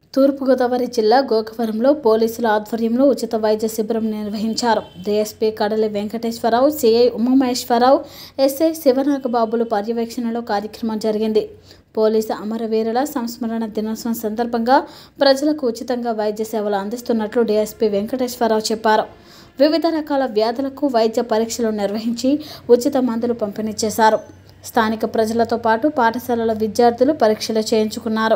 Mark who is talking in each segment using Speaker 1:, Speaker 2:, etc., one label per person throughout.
Speaker 1: తూర్పుగోదావరి జిల్లా గోకవరంలో పోలీసుల ఆధ్వర్యంలో ఉచిత వైద్య శిబిరం నిర్వహించారు DSP Kadali Venkateswararao CI Umamaheswararao SI శివనాగబాబులు పర్యవేక్షణలో కార్యక్రమం జరిగింది పోలీసు అమరవీరుల సంస్మరణ దినోత్సవం సందర్భంగా ప్రజలకు ఉచితంగా వైద్య సేవలు అందిస్తున్నట్లు డీఎస్పీ వెంకటేశ్వరరావు చెప్పారు వివిధ రకాల వ్యాధులకు వైద్య పరీక్షలు నిర్వహించి ఉచిత మందులు పంపిణీ చేశారు స్థానిక ప్రజలతో పాటు పాఠశాలల విద్యార్థులు పరీక్షలు చేయించుకున్నారు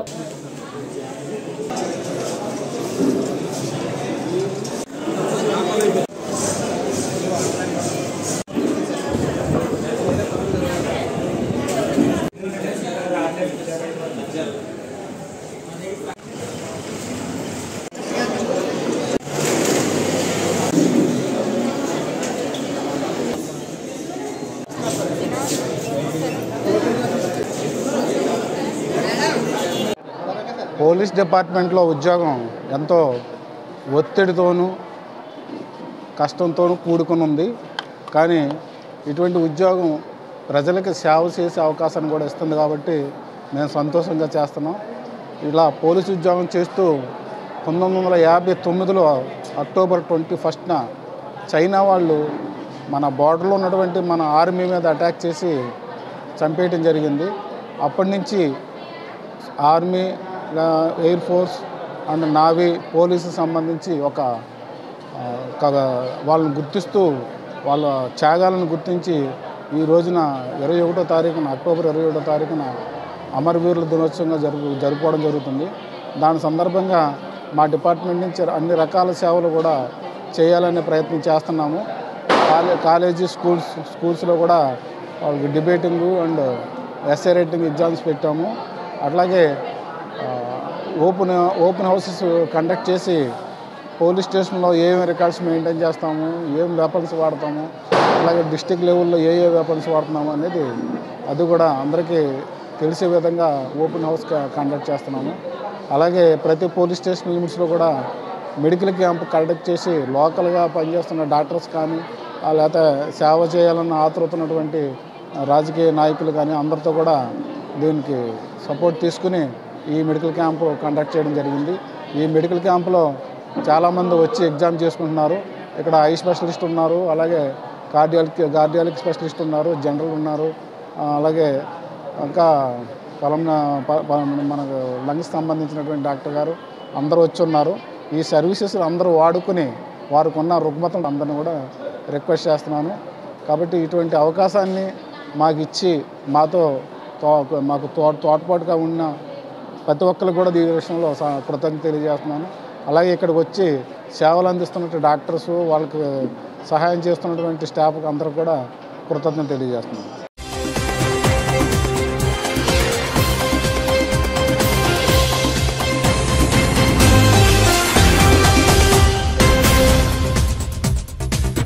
Speaker 2: పోలీస్ డిపార్ట్మెంట్లో ఉద్యోగం ఎంతో ఒత్తిడితోనూ కష్టంతోనూ కూడుకుని ఉంది కానీ ఇటువంటి ఉద్యోగం ప్రజలకు సేవ చేసే అవకాశాన్ని కూడా ఇస్తుంది కాబట్టి మేము సంతోషంగా చేస్తున్నాం ఇలా పోలీస్ ఉద్యోగం చేస్తూ పంతొమ్మిది వందల యాభై తొమ్మిదిలో అక్టోబర్ ట్వంటీ ఫస్ట్న చైనా వాళ్ళు మన బార్డర్లో ఉన్నటువంటి మన ఆర్మీ మీద అటాక్ చేసి చంపేయటం జరిగింది అప్పటి నుంచి ఆర్మీ ఆ, air force and navy police సంబంధించి ఒక ఆ, ఒక వాళ్ళని గుర్తిస్తూ వాళ్ళ త్యాగాలను గుర్తించి ఈ రోజున ఇరవై ఒకటో తారీఖున అక్టోబర్ ఇరవై ఒకటో తారీఖున అమరవీరుల దినోత్సవంగా జరుపు జరుపుకోవడం జరుగుతుంది దాని సందర్భంగా మా డిపార్ట్మెంట్ నుంచి అన్ని రకాల సేవలు కూడా చేయాలనే ప్రయత్నం చేస్తున్నాము కాలే కాలేజీ స్కూల్స్ స్కూల్స్లో కూడా వాళ్ళకి debating and essay writing exams పెట్టాము అట్లాగే ఆ, ఓపెన్ ఓపెన్ హౌసెస్ కండక్ట్ చేసి పోలీస్ స్టేషన్లో ఏమేమి రికార్డ్స్ మెయింటైన్ చేస్తాము ఏం వెపన్స్ వాడతాము అలాగే డిస్టిక్ లెవెల్లో ఏ ఏ వెపన్స్ వాడుతున్నాము అనేది అది కూడా అందరికీ తెలిసే విధంగా ఓపెన్ హౌస్ క- కండక్ట్ చేస్తున్నాము అలాగే ప్రతి పోలీస్ స్టేషన్ లిమిట్స్లో కూడా మెడికల్ క్యాంప్ కండక్ట్ చేసి లోకల్గా పనిచేస్తున్న డాక్టర్స్ కానీ ఆ లేకపోతే సేవ చేయాలన్న ఆతృత ఉన్నటువంటి రాజకీయ నాయకులు కానీ అందరితో కూడా దీనికి సపోర్ట్ తీసుకుని ఈ మెడికల్ క్యాంపు కండక్ట్ చేయడం జరిగింది ఈ మెడికల్ క్యాంపులో చాలామంది వచ్చి ఎగ్జామ్ చేసుకుంటున్నారు ఇక్కడ ఐ స్పెషలిస్ట్ ఉన్నారు అలాగే కార్డియాలజీ కార్డియాలజీ స్పెషలిస్ట్ ఉన్నారు జనరల్ ఉన్నారు ఆ, అలాగే ఇంకా పొలం మనకు లంగ్స్ సంబంధించినటువంటి డాక్టర్ గారు అందరూ వచ్చి ఉన్నారు ఈ సర్వీసెస్ అందరూ వాడుకుని వారికి ఉన్న రుగ్మతలు అందరిని కూడా రిక్వెస్ట్ చేస్తున్నాను కాబట్టి ఇటువంటి అవకాశాన్ని మాకు ఇచ్చి మాతో తో- మాకు తో తోడ్పాటుగా ఉన్న ప్రతి ఒక్కరికి కూడా ఈ విషయంలో స- కృతజ్ఞత తెలియజేస్తున్నాను అలాగే ఇక్కడికి వచ్చి సేవలు అందిస్తున్నట్టు డాక్టర్స్ వాళ్ళకి సహాయం చేస్తున్నటువంటి స్టాఫ్కి అందరికి కూడా కృతజ్ఞత తెలియజేస్తున్నాను